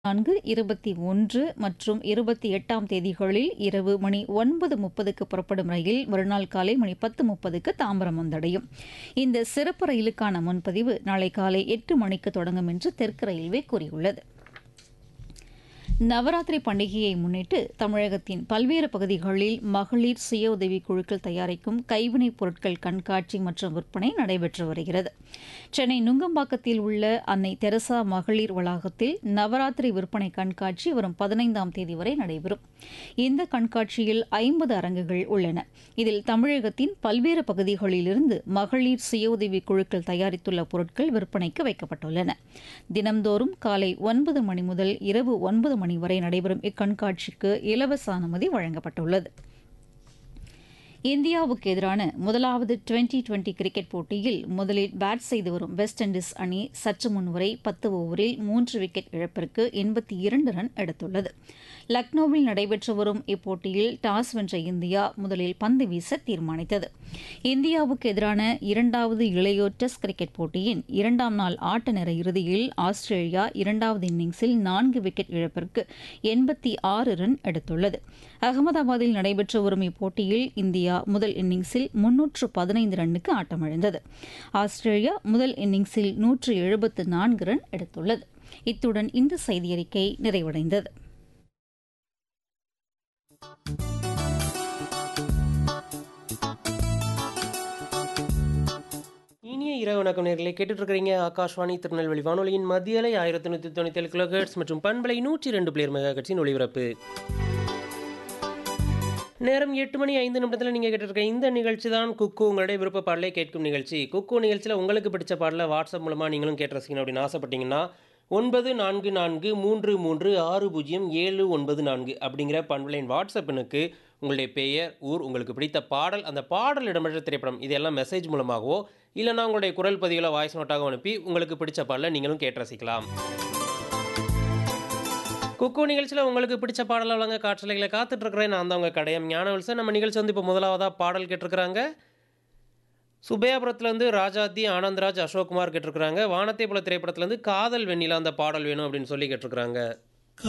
நான்கு இருபத்தி ஒன்று மற்றும் இருபத்தி எட்டாம் தேதிகளில் இரவு மணி ஒன்பது முப்பதுக்கு புறப்படும் ரயில் மறுநாள் காலை மணி பத்து முப்பதுக்கு தாம்பரம் வந்தடையும் இந்த சிறப்பு ரயிலுக்கான முன்பதிவு நாளை காலை எட்டு மணிக்கு தொடங்கும் என்று தெற்கு ரயில்வே கூறியுள்ளது நவராத்திரி பண்டிகையை முன்னிட்டு தமிழகத்தின் பல்வேறு பகுதிகளில் மகளிர் சுய உதவிக் குழுக்கள் தயாரிக்கும் கைவினைப் பொருட்கள் கண்காட்சி மற்றும் விற்பனை நடைபெற்று வருகிறது சென்னை நுங்கம்பாக்கத்தில் உள்ள அன்னை தெரசா மகளிர் வளாகத்தில் நவராத்திரி விற்பனை கண்காட்சி வரும் பதினைந்தாம் தேதி வரை நடைபெறும் இந்த கண்காட்சியில் ஐம்பது அரங்குகள் உள்ளன இதில் தமிழகத்தின் பல்வேறு பகுதிகளிலிருந்து மகளிர் சுய உதவிக் குழுக்கள் தயாரித்துள்ள பொருட்கள் விற்பனைக்கு வைக்கப்பட்டுள்ளன தினம்தோறும் காலை ஒன்பது மணி முதல் இரவு ஒன்பது மணி வரை நடைபெறும் இக்கண்காட்சிக்கு இலவச அனுமதி வழங்கப்பட்டுள்ளது இந்தியாவுக்கு எதிரான முதலாவது டுவெண்டி டுவெண்டி கிரிக்கெட் போட்டியில் முதலில் பேட் செய்து வரும் வெஸ்ட் இண்டீஸ் அணி சற்று முன்வரை பத்து ஓவரில் மூன்று விக்கெட் இழப்பிற்கு எண்பத்தி இரண்டு ரன் எடுத்துள்ளது லக்னோவில் நடைபெற்று வரும் இப்போட்டியில் டாஸ் வென்ற இந்தியா முதலில் பந்து வீச தீர்மானித்தது இந்தியாவுக்கு எதிரான இரண்டாவது இளையோர் டெஸ்ட் கிரிக்கெட் போட்டியின் இரண்டாம் நாள் ஆட்ட நேர இறுதியில் ஆஸ்திரேலியா இரண்டாவது இன்னிங்ஸில் நான்கு விக்கெட் இழப்பிற்கு எண்பத்தி ஆறு ரன் எடுத்துள்ளது அகமதாபாத்தில் நடைபெற்று வரும் இப்போட்டியில் இந்தியா முதல் இன்னிங்ஸில் முன்னூற்று பதினைந்து ரன்னுக்கு ஆட்டமிழந்தது ஆஸ்திரேலியா முதல் இன்னிங்ஸில் நூற்று எழுபத்து நான்கு ரன் எடுத்துள்ளது இத்துடன் இந்த செய்தியறிக்கை நிறைவடைந்தது இனிய இரவு வணக்கம் நேர்களை கேட்டுட்டு இருக்கிறீங்க ஆகாஷ்வாணி திருநெல்வேலி வானொலியின் மத்தியலை ஆயிரத்தி நூற்றி தொண்ணூற்றி ஏழு கிலோஹெர்ட்ஸ் மற்றும் பண்பலை நூற்றி ரெண்டு பிளேர் மெகா கட்சியின் ஒளிபரப்பு நேரம் எட்டு மணி ஐந்து நிமிடத்தில் நீங்கள் கேட்டிருக்க இந்த நிகழ்ச்சி தான் குக்கு உங்களுடைய விருப்ப பாடலை கேட்கும் நிகழ்ச்சி குக்கு நிகழ்ச்சியில் உங்களுக்கு பிடிச்ச பாடலை வாட்ஸ்அப் மூலமாக நீங்களும் கேட்டு ரசிக்கணும் அப்படின்னு ஆசைப்பட்டீங்கன்னா ஒன்பது நான்கு நான்கு மூன்று மூன்று ஆறு பூஜ்ஜியம் ஏழு ஒன்பது நான்கு அப்படிங்கிற பண்பலையின் வாட்ஸ்அப் எண்ணுக்கு உங்களுடைய பெயர் ஊர் உங்களுக்கு பிடித்த பாடல் அந்த பாடல் இடம்பெற்ற திரைப்படம் இதெல்லாம் மெசேஜ் மூலமாகவோ இல்லைனா உங்களுடைய குரல் பதிவில் வாய்ஸ் நோட்டாக அனுப்பி உங்களுக்கு பிடிச்ச பாடலை நீங்களும் கேட்டு ரசிக்கலாம் குக்கு நிகழ்ச்சியில் உங்களுக்கு பிடிச்ச பாடலை வழங்க காற்றலைகளை காத்துட்டு இருக்கிறேன் நான் தான் உங்கள் கடையம் ஞானவல்சன் நம்ம நிகழ்ச்சி வந்து இப்போ முதலாவதாக பாடல் கேட்டிருக்கிறாங்க சுபையாபுரத்துலேருந்து ராஜாத்தி ஆனந்த்ராஜ் அசோக்குமார் கேட்டிருக்கிறாங்க வானத்தை போல திரைப்படத்துலேருந்து காதல் வெண்ணிலா அந்த பாடல் வேணும் அப்படின்னு சொல்லி கேட்டிருக்கிறாங்க